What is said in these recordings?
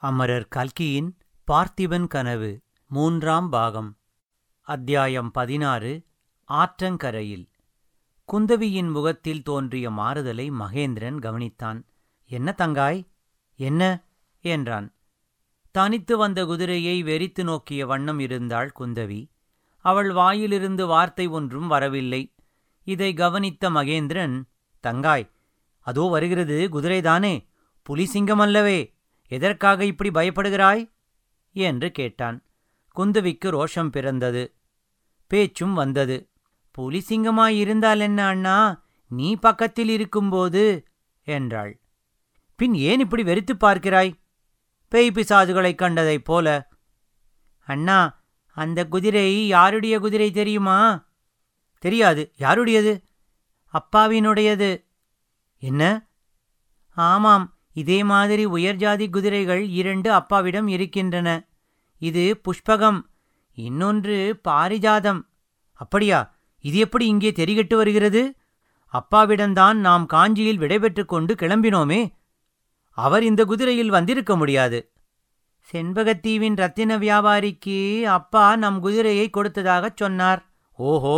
அமரர் கல்கியின் பார்த்திபன் கனவு மூன்றாம் பாகம் அத்தியாயம் பதினாறு ஆற்றங்கரையில் குந்தவியின் முகத்தில் தோன்றிய மாறுதலை மகேந்திரன் கவனித்தான் என்ன தங்காய் என்ன என்றான் தனித்து வந்த குதிரையை வெறித்து நோக்கிய வண்ணம் இருந்தாள் குந்தவி அவள் வாயிலிருந்து வார்த்தை ஒன்றும் வரவில்லை இதை கவனித்த மகேந்திரன் தங்காய் அதோ வருகிறது குதிரைதானே புலி சிங்கம் அல்லவே எதற்காக இப்படி பயப்படுகிறாய் என்று கேட்டான் குந்தவிக்கு ரோஷம் பிறந்தது பேச்சும் வந்தது புலி சிங்கமாயிருந்தால் என்ன அண்ணா நீ பக்கத்தில் இருக்கும்போது என்றாள் பின் ஏன் இப்படி வெறித்துப் பார்க்கிறாய் பேய் பிசாதுகளைக் கண்டதைப் போல அண்ணா அந்த குதிரை யாருடைய குதிரை தெரியுமா தெரியாது யாருடையது அப்பாவினுடையது என்ன ஆமாம் இதே மாதிரி உயர்ஜாதி குதிரைகள் இரண்டு அப்பாவிடம் இருக்கின்றன இது புஷ்பகம் இன்னொன்று பாரிஜாதம் அப்படியா இது எப்படி இங்கே தெரிகட்டு வருகிறது அப்பாவிடம்தான் நாம் காஞ்சியில் விடைபெற்றுக் கொண்டு கிளம்பினோமே அவர் இந்த குதிரையில் வந்திருக்க முடியாது செண்பகத்தீவின் ரத்தின வியாபாரிக்கு அப்பா நம் குதிரையை கொடுத்ததாகச் சொன்னார் ஓஹோ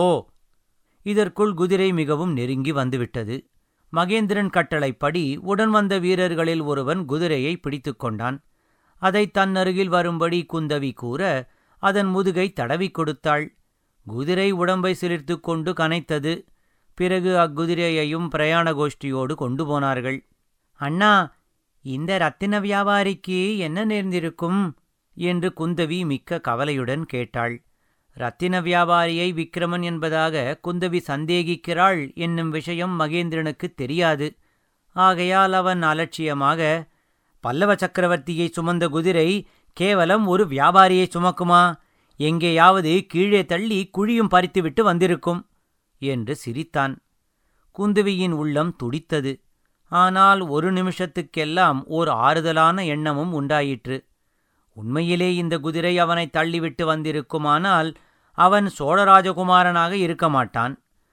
இதற்குள் குதிரை மிகவும் நெருங்கி வந்துவிட்டது மகேந்திரன் கட்டளைப்படி உடன் வந்த வீரர்களில் ஒருவன் குதிரையை பிடித்துக் கொண்டான் அதை தன்னருகில் வரும்படி குந்தவி கூற அதன் முதுகை தடவிக் கொடுத்தாள் குதிரை உடம்பை சிலிர்த்துக் கொண்டு கனைத்தது பிறகு அக்குதிரையையும் பிரயாண கோஷ்டியோடு கொண்டு போனார்கள் அண்ணா இந்த ரத்தின வியாபாரிக்கு என்ன நேர்ந்திருக்கும் என்று குந்தவி மிக்க கவலையுடன் கேட்டாள் ரத்தின வியாபாரியை விக்கிரமன் என்பதாக குந்தவி சந்தேகிக்கிறாள் என்னும் விஷயம் மகேந்திரனுக்கு தெரியாது ஆகையால் அவன் அலட்சியமாக பல்லவ சக்கரவர்த்தியை சுமந்த குதிரை கேவலம் ஒரு வியாபாரியை சுமக்குமா எங்கேயாவது கீழே தள்ளி குழியும் பறித்துவிட்டு வந்திருக்கும் என்று சிரித்தான் குந்தவியின் உள்ளம் துடித்தது ஆனால் ஒரு நிமிஷத்துக்கெல்லாம் ஓர் ஆறுதலான எண்ணமும் உண்டாயிற்று உண்மையிலே இந்த குதிரை அவனை தள்ளிவிட்டு வந்திருக்குமானால் அவன் சோழராஜகுமாரனாக இருக்க மாட்டான்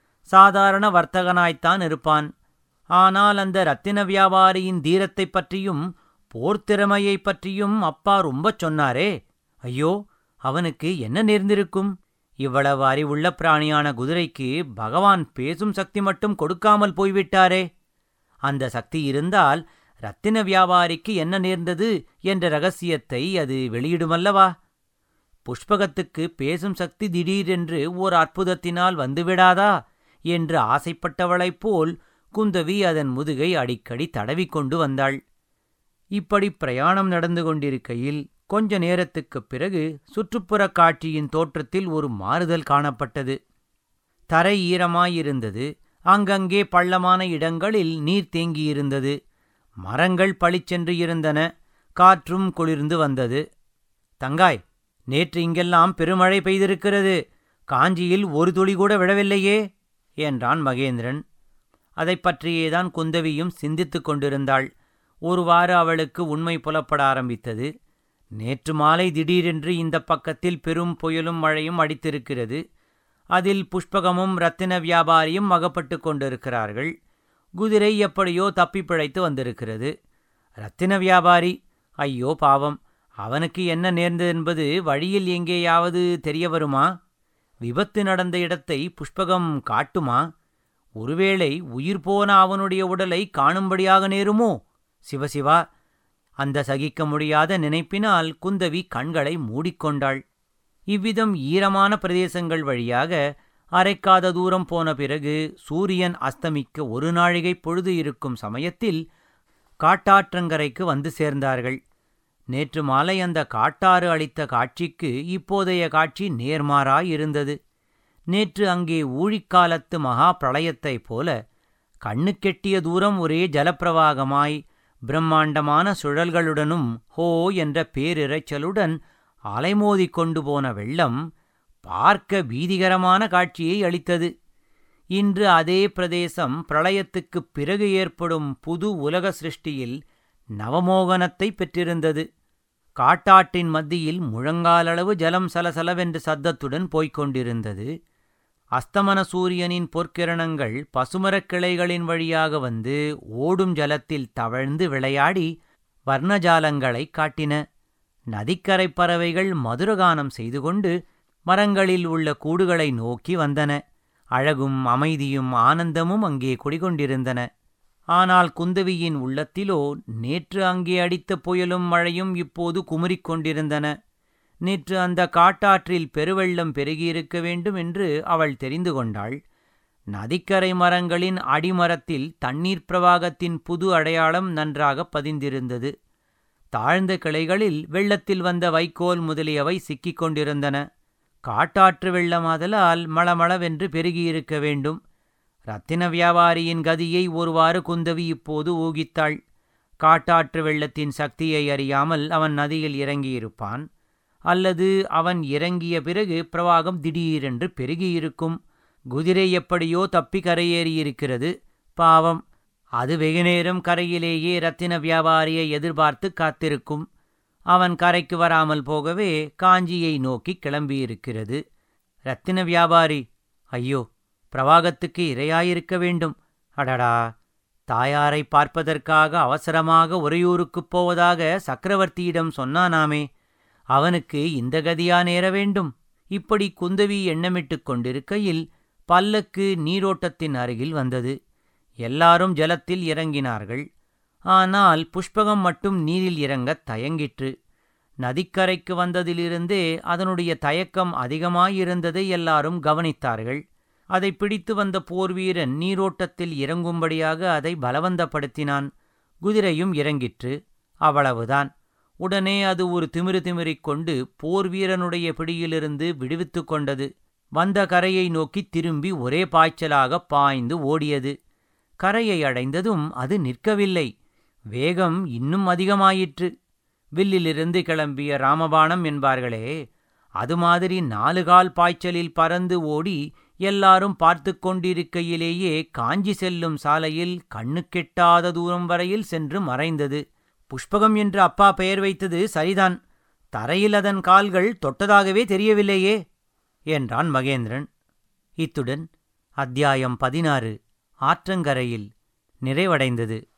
சாதாரண வர்த்தகனாய்த்தான் இருப்பான் ஆனால் அந்த ரத்தின வியாபாரியின் தீரத்தைப் பற்றியும் போர்த்திறமையைப் பற்றியும் அப்பா ரொம்பச் சொன்னாரே ஐயோ அவனுக்கு என்ன நேர்ந்திருக்கும் இவ்வளவு அறிவுள்ள பிராணியான குதிரைக்கு பகவான் பேசும் சக்தி மட்டும் கொடுக்காமல் போய்விட்டாரே அந்த சக்தி இருந்தால் ரத்தின வியாபாரிக்கு என்ன நேர்ந்தது என்ற ரகசியத்தை அது வெளியிடுமல்லவா புஷ்பகத்துக்கு பேசும் சக்தி திடீரென்று ஓர் அற்புதத்தினால் வந்துவிடாதா என்று ஆசைப்பட்டவளைப் போல் குந்தவி அதன் முதுகை அடிக்கடி தடவிக்கொண்டு வந்தாள் இப்படி பிரயாணம் நடந்து கொண்டிருக்கையில் கொஞ்ச நேரத்துக்குப் பிறகு சுற்றுப்புறக் காட்சியின் தோற்றத்தில் ஒரு மாறுதல் காணப்பட்டது தரை ஈரமாயிருந்தது அங்கங்கே பள்ளமான இடங்களில் நீர் தேங்கியிருந்தது மரங்கள் பளிச்சென்று இருந்தன காற்றும் குளிர்ந்து வந்தது தங்காய் நேற்று இங்கெல்லாம் பெருமழை பெய்திருக்கிறது காஞ்சியில் ஒரு துளி கூட விழவில்லையே என்றான் மகேந்திரன் அதைப் பற்றியேதான் குந்தவியும் சிந்தித்துக் கொண்டிருந்தாள் ஒருவாறு அவளுக்கு உண்மை புலப்பட ஆரம்பித்தது நேற்று மாலை திடீரென்று இந்த பக்கத்தில் பெரும் புயலும் மழையும் அடித்திருக்கிறது அதில் புஷ்பகமும் ரத்தின வியாபாரியும் அகப்பட்டு கொண்டிருக்கிறார்கள் குதிரை எப்படியோ தப்பி பிழைத்து வந்திருக்கிறது ரத்தின வியாபாரி ஐயோ பாவம் அவனுக்கு என்ன நேர்ந்தது என்பது வழியில் எங்கேயாவது தெரிய வருமா விபத்து நடந்த இடத்தை புஷ்பகம் காட்டுமா ஒருவேளை உயிர் போன அவனுடைய உடலை காணும்படியாக நேருமோ சிவசிவா அந்த சகிக்க முடியாத நினைப்பினால் குந்தவி கண்களை மூடிக்கொண்டாள் இவ்விதம் ஈரமான பிரதேசங்கள் வழியாக அரைக்காத தூரம் போன பிறகு சூரியன் அஸ்தமிக்க ஒரு நாழிகை பொழுது இருக்கும் சமயத்தில் காட்டாற்றங்கரைக்கு வந்து சேர்ந்தார்கள் நேற்று மாலை அந்த காட்டாறு அளித்த காட்சிக்கு இப்போதைய காட்சி நேர்மாறாயிருந்தது நேற்று அங்கே ஊழிக்காலத்து மகா பிரளயத்தைப் போல கண்ணுக்கெட்டிய தூரம் ஒரே ஜலப்பிரவாகமாய் பிரம்மாண்டமான சுழல்களுடனும் ஹோ என்ற பேரிரைச்சலுடன் அலைமோதிக் கொண்டு போன வெள்ளம் பார்க்க பீதிகரமான காட்சியை அளித்தது இன்று அதே பிரதேசம் பிரளயத்துக்குப் பிறகு ஏற்படும் புது உலக சிருஷ்டியில் நவமோகனத்தை பெற்றிருந்தது காட்டாட்டின் மத்தியில் முழங்காலளவு ஜலம் சலசலவென்று சத்தத்துடன் போய்க் கொண்டிருந்தது அஸ்தமன சூரியனின் பொற்கிரணங்கள் பசுமரக் கிளைகளின் வழியாக வந்து ஓடும் ஜலத்தில் தவழ்ந்து விளையாடி வர்ணஜாலங்களைக் காட்டின நதிக்கரைப் பறவைகள் மதுரகானம் செய்து கொண்டு மரங்களில் உள்ள கூடுகளை நோக்கி வந்தன அழகும் அமைதியும் ஆனந்தமும் அங்கே குடிகொண்டிருந்தன ஆனால் குந்தவியின் உள்ளத்திலோ நேற்று அங்கே அடித்த புயலும் மழையும் இப்போது குமுறிக் கொண்டிருந்தன நேற்று அந்த காட்டாற்றில் பெருவெள்ளம் பெருகியிருக்க வேண்டும் என்று அவள் தெரிந்து கொண்டாள் நதிக்கரை மரங்களின் அடிமரத்தில் தண்ணீர் பிரவாகத்தின் புது அடையாளம் நன்றாக பதிந்திருந்தது தாழ்ந்த கிளைகளில் வெள்ளத்தில் வந்த வைக்கோல் முதலியவை சிக்கிக் கொண்டிருந்தன காட்டாற்று வெள்ளமாதலால் மளமளவென்று பெருகியிருக்க வேண்டும் ரத்தின வியாபாரியின் கதியை ஒருவாறு குந்தவி இப்போது ஊகித்தாள் காட்டாற்று வெள்ளத்தின் சக்தியை அறியாமல் அவன் நதியில் இறங்கியிருப்பான் அல்லது அவன் இறங்கிய பிறகு பிரவாகம் திடீரென்று பெருகியிருக்கும் குதிரை எப்படியோ தப்பி கரையேறியிருக்கிறது பாவம் அது வெகுநேரம் கரையிலேயே ரத்தின வியாபாரியை எதிர்பார்த்து காத்திருக்கும் அவன் கரைக்கு வராமல் போகவே காஞ்சியை நோக்கி கிளம்பியிருக்கிறது ரத்தின வியாபாரி ஐயோ பிரவாகத்துக்கு இரையாயிருக்க வேண்டும் அடடா தாயாரை பார்ப்பதற்காக அவசரமாக உறையூருக்குப் போவதாக சக்கரவர்த்தியிடம் சொன்னானாமே அவனுக்கு இந்த கதியா நேர வேண்டும் இப்படி குந்தவி எண்ணமிட்டுக் கொண்டிருக்கையில் பல்லக்கு நீரோட்டத்தின் அருகில் வந்தது எல்லாரும் ஜலத்தில் இறங்கினார்கள் ஆனால் புஷ்பகம் மட்டும் நீரில் இறங்கத் தயங்கிற்று நதிக்கரைக்கு வந்ததிலிருந்தே அதனுடைய தயக்கம் அதிகமாயிருந்ததை எல்லாரும் கவனித்தார்கள் அதை பிடித்து வந்த போர்வீரன் நீரோட்டத்தில் இறங்கும்படியாக அதை பலவந்தப்படுத்தினான் குதிரையும் இறங்கிற்று அவ்வளவுதான் உடனே அது ஒரு திமிரு திமிரிக் கொண்டு போர்வீரனுடைய பிடியிலிருந்து விடுவித்து கொண்டது வந்த கரையை நோக்கி திரும்பி ஒரே பாய்ச்சலாக பாய்ந்து ஓடியது கரையை அடைந்ததும் அது நிற்கவில்லை வேகம் இன்னும் அதிகமாயிற்று வில்லிலிருந்து கிளம்பிய ராமபாணம் என்பார்களே அது மாதிரி நாலு கால் பாய்ச்சலில் பறந்து ஓடி எல்லாரும் பார்த்து கொண்டிருக்கையிலேயே காஞ்சி செல்லும் சாலையில் கண்ணுக்கெட்டாத தூரம் வரையில் சென்று மறைந்தது புஷ்பகம் என்று அப்பா பெயர் வைத்தது சரிதான் தரையில் அதன் கால்கள் தொட்டதாகவே தெரியவில்லையே என்றான் மகேந்திரன் இத்துடன் அத்தியாயம் பதினாறு ஆற்றங்கரையில் நிறைவடைந்தது